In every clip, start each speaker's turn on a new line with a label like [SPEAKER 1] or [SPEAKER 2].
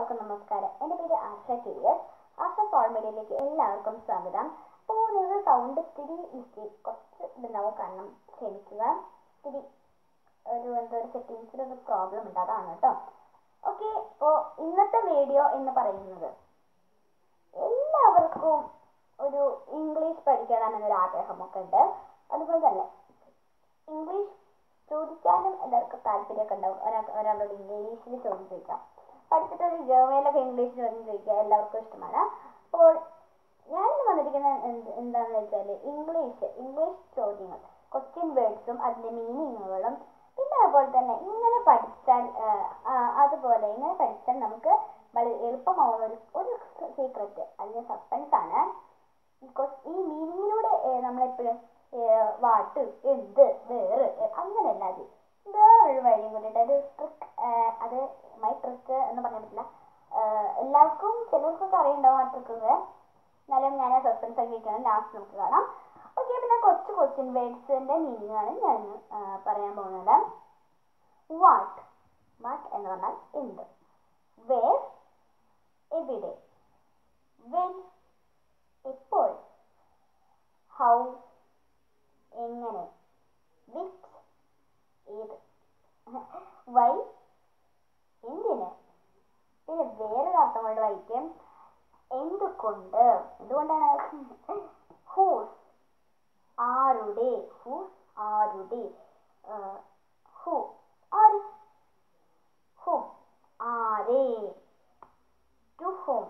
[SPEAKER 1] എല്ലാവർക്കും നമസ്കാരം എൻ്റെ പേര് ആശ കിരിയസ് ആശ സോൾ മീഡിയയിലേക്ക് എല്ലാവർക്കും സ്വാഗതം അപ്പോൾ നിങ്ങൾ സൗണ്ട് ഇത്തിരി മിസ്റ്റേക്ക് കുറച്ച് ഇതുണ്ടാവും കാരണം ക്ഷമിക്കുക ഇത്തിരി ഒരു എന്തോ ഒരു സെറ്റിങ്സിൽ ഒരു പ്രോബ്ലം ഉണ്ട് അതാണ് കേട്ടോ ഓക്കെ അപ്പോൾ ഇന്നത്തെ വീഡിയോ എന്ന് പറയുന്നത് എല്ലാവർക്കും ഒരു ഇംഗ്ലീഷ് പഠിക്കണം എന്നൊരു ആഗ്രഹമൊക്കെ ഉണ്ട് അതുപോലെ തന്നെ ഇംഗ്ലീഷ് ചോദിക്കാനും എല്ലാവർക്കും താല്പര്യമൊക്കെ ഉണ്ടാവും ഒരാൾ ഒരാളോട് ഇംഗ്ലീഷിൽ ചോദ്യം ചോദിക്കാം പഠിച്ചിട്ട് ഒരു ജേർമയിലൊക്കെ ഇംഗ്ലീഷ് ചോദ്യം ചോദിക്കുക എല്ലാവർക്കും ഇഷ്ടമാണ് അപ്പോൾ ഞാൻ വന്നിരിക്കുന്ന എന്ത് എന്താണെന്ന് വെച്ചാൽ ഇംഗ്ലീഷ് ഇംഗ്ലീഷ് ചോദ്യങ്ങൾ ക്വസ്റ്റ്യൻ വേർഡ്സും അതിൻ്റെ മീനിങ്ങുകളും പിന്നെ അതുപോലെ തന്നെ ഇങ്ങനെ പഠിച്ചാൽ ആ, ആ, അതുപോലെ ഇങ്ങനെ പഠിച്ചാൽ നമുക്ക് വളരെ എളുപ്പമാവുന്ന ഒരു ഒരു സീക്രറ്റ് അതിന് സസ്പെൻസ് ആണ് ബിക്കോസ് ഈ മീനിങ്ങിലൂടെ നമ്മളെപ്പോഴും വാട്ട് എന്ത് വേറെ ഏ, അങ്ങനെയല്ല അത് വേറൊരു വഴിയും കൂടിയിട്ട് ഒരു ട്രിക്ക് അത് മൈ ട്രിക്ക് എന്ന് പറയാൻ പറ്റില്ല ആ, എല്ലാവർക്കും ചിലർക്കൊക്കെ അറിയുണ്ടാവും ആ ട്രിക്കൊക്കെ എന്നാലും ഞാൻ സസ്പെൻസ് ആക്കി വെക്കണം ലാസ്റ്റ് നമുക്ക് കാണാം ഓക്കെ പിന്നെ കുറച്ച് ക്വസ്റ്റ്യൻ വേർഡ്സിൻ്റെ മീനിങ് ആണ് ഞാൻ ആ, പറയാൻ പോകുന്നത് വാട്ട് വാട്ട് എന്ന് പറഞ്ഞാൽ എന്ത് വേർ എവിടെ വെൻ എപ്പോൾ ഹൗ എങ്ങനെ വിച്ച് ഏത് വൈ എന്തിന് പിന്നെ വേറൊരു അർത്ഥം കൊണ്ട് വായിക്കും എന്തുകൊണ്ട് എന്തുകൊണ്ടാണ് ഹൂസ് ആരുടെ ഹൂസ് ആരുടെ ഹു ആര് ഹും ആരെ ടു ഹോം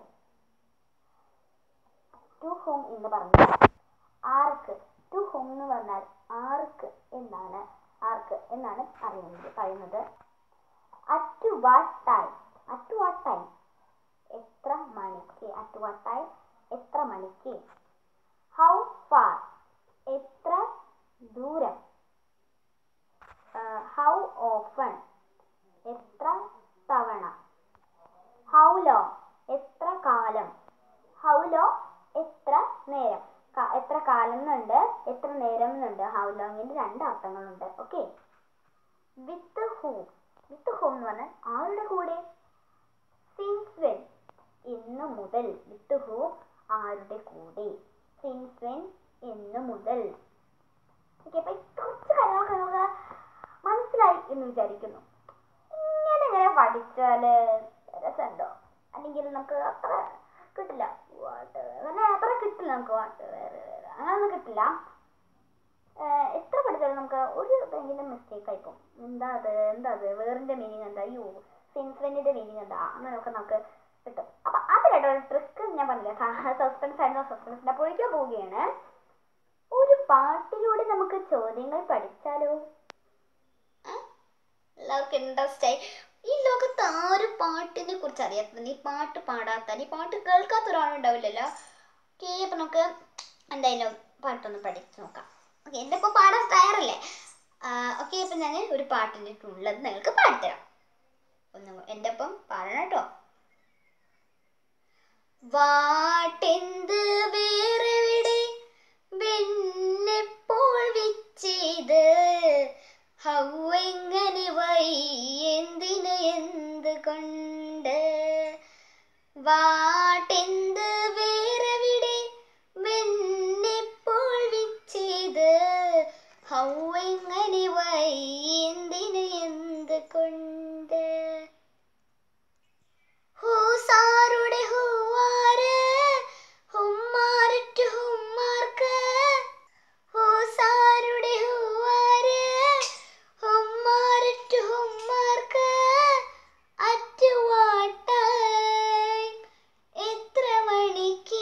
[SPEAKER 1] ടു ഹോം എന്ന് പറഞ്ഞാൽ ആർക്ക് ടു ഹോം എന്ന് പറഞ്ഞാൽ ആർക്ക് എന്നാണ് ആർക്ക് എന്നാണ് അറിയുന്നത് പറയുന്നത് at what time at what time എത്ര മണിക്ക് അറ്റ് വാട്ട് ടൈം എത്ര മണിക്ക് ഹൗ ഫാർ എത്ര ദൂരം ഹൗ ഓഫൺ എത്ര തവണ ഹൗ ലോ എത്ര കാലം ഹൗ ലോ എത്ര നേരം ക- എത്ര കാലം എന്നുണ്ട് എത്ര നേരം എന്നുണ്ട് ഹൗ ലോങ്ങിന് രണ്ട് അർത്ഥങ്ങളുണ്ട് ഓക്കെ വിത്ത് ഹൂം വിത്ത് ഹൂം എന്ന് പറഞ്ഞാൽ ആരുടെ കൂടെ സിൻസ് വെൻ ഇന്നു മുതൽ വിത്ത് ഹൂം ആരുടെ കൂടെ സിൻസ് വെൻ ഇന്നു മുതൽ ഓക്കെ അപ്പൊ ഈ കുറച്ച് കാര്യങ്ങളൊക്കെ നമുക്ക് മനസ്സിലായി എന്ന് വിചാരിക്കുന്നു ഇങ്ങനെ ഇങ്ങനെ പഠിച്ചാല് രസമുണ്ടോ അല്ലെങ്കിൽ നമുക്ക് അത്ര കിട്ടില്ല വാട്ട് അങ്ങനെ അത്ര കിട്ടില്ല നമുക്ക് വാട്ട് വേറെ വേറെ അങ്ങനൊന്നും കിട്ടില്ല ഏഹ് എത്ര പഠിച്ചാലും നമുക്ക് ഒരു ഇതെങ്കിലും മിസ്റ്റേക്ക് ആയിപ്പോവും എന്താ അത് എന്താ അത് വേറിന്റെ മീനിങ് എന്താ യു സിൻസ്വെന്റിന്റെ മീനിങ് എന്താ അങ്ങനെയൊക്കെ നമുക്ക് കിട്ടും അപ്പൊ അത് കേട്ടോ ഒരു ട്രിക്ക് ഞാൻ പറഞ്ഞില്ല സസ്പെൻസ് ആയിരുന്നു സസ്പെൻസിന്റെ പൊഴിക്കാൻ പോവുകയാണ് ഒരു പാട്ടിലൂടെ നമുക്ക് ചോദ്യങ്ങൾ പഠിച്ചാലോ ഏ? എല്ലാവർക്കും ഇൻട്രസ്റ്റ് ആയി ഈ ലോകത്ത് ആരും പാട്ടിനെ കുറിച്ച് അറിയാത്ത ഈ പാട്ട് പാടാത്ത ഈ പാട്ട് കേൾക്കാത്ത ഒരാളുണ്ടാവില്ലല്ലോ ഓക്കെ അപ്പൊ നമുക്ക് എന്തായാലും പാട്ടൊന്ന് പഠിച്ചു നോക്കാം ഓക്കെ എൻ്റെ ഇപ്പം പാടാൻ തയ്യാറല്ലേ ഓക്കെ അപ്പം ഞാൻ ഒരു പാട്ടിൻ്റെ ഉള്ളത് നിങ്ങൾക്ക് പാടിത്തരാം ഒന്ന് എൻ്റെ ഒപ്പം പാടണം കേട്ടോ വാട്ടെന്ത് വേറെവിടെ വെണ്ണെപ്പോൾ വിച്ചത് ഹൗ എങ്ങനെ വൈ എന്തിന് എന്ത് കൊണ്ട് വാട്ടെന്ത് വേറെവിടെ വെണ്ണെപ്പോൾ വിച്ചത് ഹൗ എങ്ങനെ വൈ എന്തിന് എന്ത് കൊണ്ട് ഹൂസാരുടെ ഹൂവാര് ഹുമ്മാരറ്റ് ഹുമ്മാർക്ക് ഹൂസാരുടെ ഹൂവാര് ഹുമ്മാരറ്റ് ഹുമ്മാർക്ക് അറ്റുവാട്ടായി എത്ര മണിക്ക്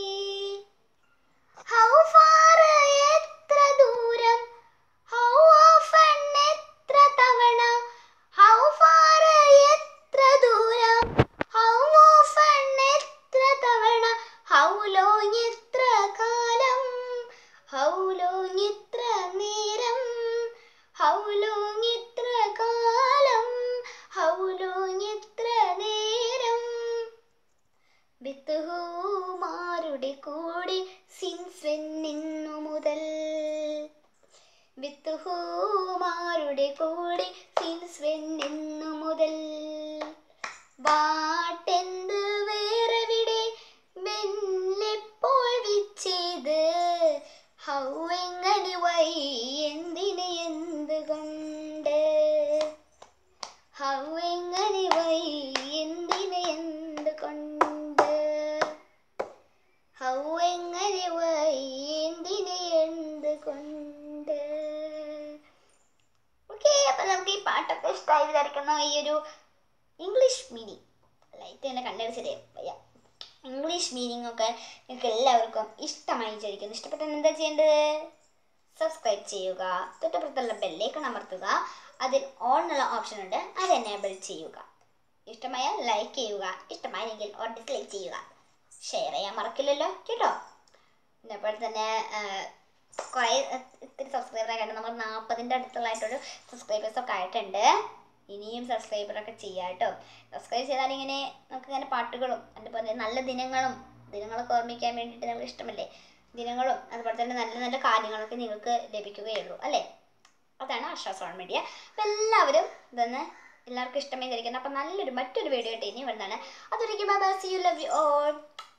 [SPEAKER 1] ഹൗ ഫാർ എത്ര ദൂരം ഹൗ ഓഫൺ എത്ര തവണ ഹൗ ഫാർ എത്ര ദൂരം ഹൗ ഓഫൺ എത്ര തവണ ഹൗ ലോങ് എത്ര കാലം ഹൗ ലോങ് എത്ര നേരം ഹൗ ലോങ് എത്ര കാലം ഹൗ ലോങ് എത്ര നേരം വിത്തുഹൂമാരുടെ കൂടെ സിൻസ്വെൻ നിന്നു മുതൽ വിത്തുഹൂമാരുടെ കൂടെ സിൻസ്വെൻ നിന്നു മുതൽ വാട്ടെൻ ഹൗ എങ്ങനെ വൈ എന്തിന് എന്തുകൊണ്ട് ഹൗ എങ്ങനെ വൈ എന്തിന് എന്തുകൊണ്ട് ഓക്കെ അപ്പൊ നമുക്ക് ഈ പാട്ടൊക്കെ ഇഷ്ടമായി വിചാരിക്കുന്ന ഈ ഒരു ഇംഗ്ലീഷ് മീനിങ് ലൈറ്റ് തന്നെ കണ്ടടിച്ചിട്ടേ വയ്യ ഇംഗ്ലീഷ് മീനിങ് ഒക്കെ നിങ്ങൾക്ക് എല്ലാവർക്കും ഇഷ്ടമായി വിചാരിക്കുന്നു ഇഷ്ടപ്പെട്ടാൽ എന്താ ചെയ്യേണ്ടത് സബ്സ്ക്രൈബ് ചെയ്യുക തൊട്ടപ്പുറത്തുള്ള ബെല്ലേക്കൺ അമർത്തുക അതിൽ ഓൺ എന്നുള്ള ഓപ്ഷൻ ഉണ്ട് അത് എനേബിൾ ചെയ്യുക ഇഷ്ടമായാൽ ലൈക്ക് ചെയ്യുക ഇഷ്ടമായെങ്കിൽ ഓർ ഡിസ്ലൈക്ക് ചെയ്യുക ഷെയർ ചെയ്യാൻ മറക്കില്ലല്ലോ കേട്ടോ ഇതേപോലെ തന്നെ കുറേ ഇത്തിരി സബ്സ്ക്രൈബറൊക്കെ ആയിട്ട് നമ്മൾ നാൽപ്പതിൻ്റെ അടുത്തുള്ളതായിട്ടൊരു സബ്സ്ക്രൈബേഴ്സൊക്കെ ആയിട്ടുണ്ട് ഇനിയും സബ്സ്ക്രൈബറൊക്കെ ചെയ്യാം കേട്ടോ സബ്സ്ക്രൈബ് ചെയ്താൽ ഇങ്ങനെ നമുക്ക് ഇങ്ങനെ പാട്ടുകളും അതുപോലെ നല്ല ദിനങ്ങളും ദിനങ്ങളൊക്കെ ഓർമ്മിക്കാൻ വേണ്ടിയിട്ട് നമുക്ക് ഇഷ്ടമല്ലേ ദിനങ്ങളും അതുപോലെ തന്നെ നല്ല നല്ല കാര്യങ്ങളൊക്കെ നിങ്ങൾക്ക് ലഭിക്കുകയുള്ളൂ അല്ലേ അതാണ് ആശ്വാസമാണ് മീഡിയ അപ്പം എല്ലാവരും ഇതൊന്ന് എല്ലാവർക്കും ഇഷ്ടമായി ധരിക്കുന്നത് അപ്പം നല്ലൊരു മറ്റൊരു വീഡിയോ ആയിട്ട് ഇനി വരുന്നതാണ് അതൊരിക്കും bye bye see you love you all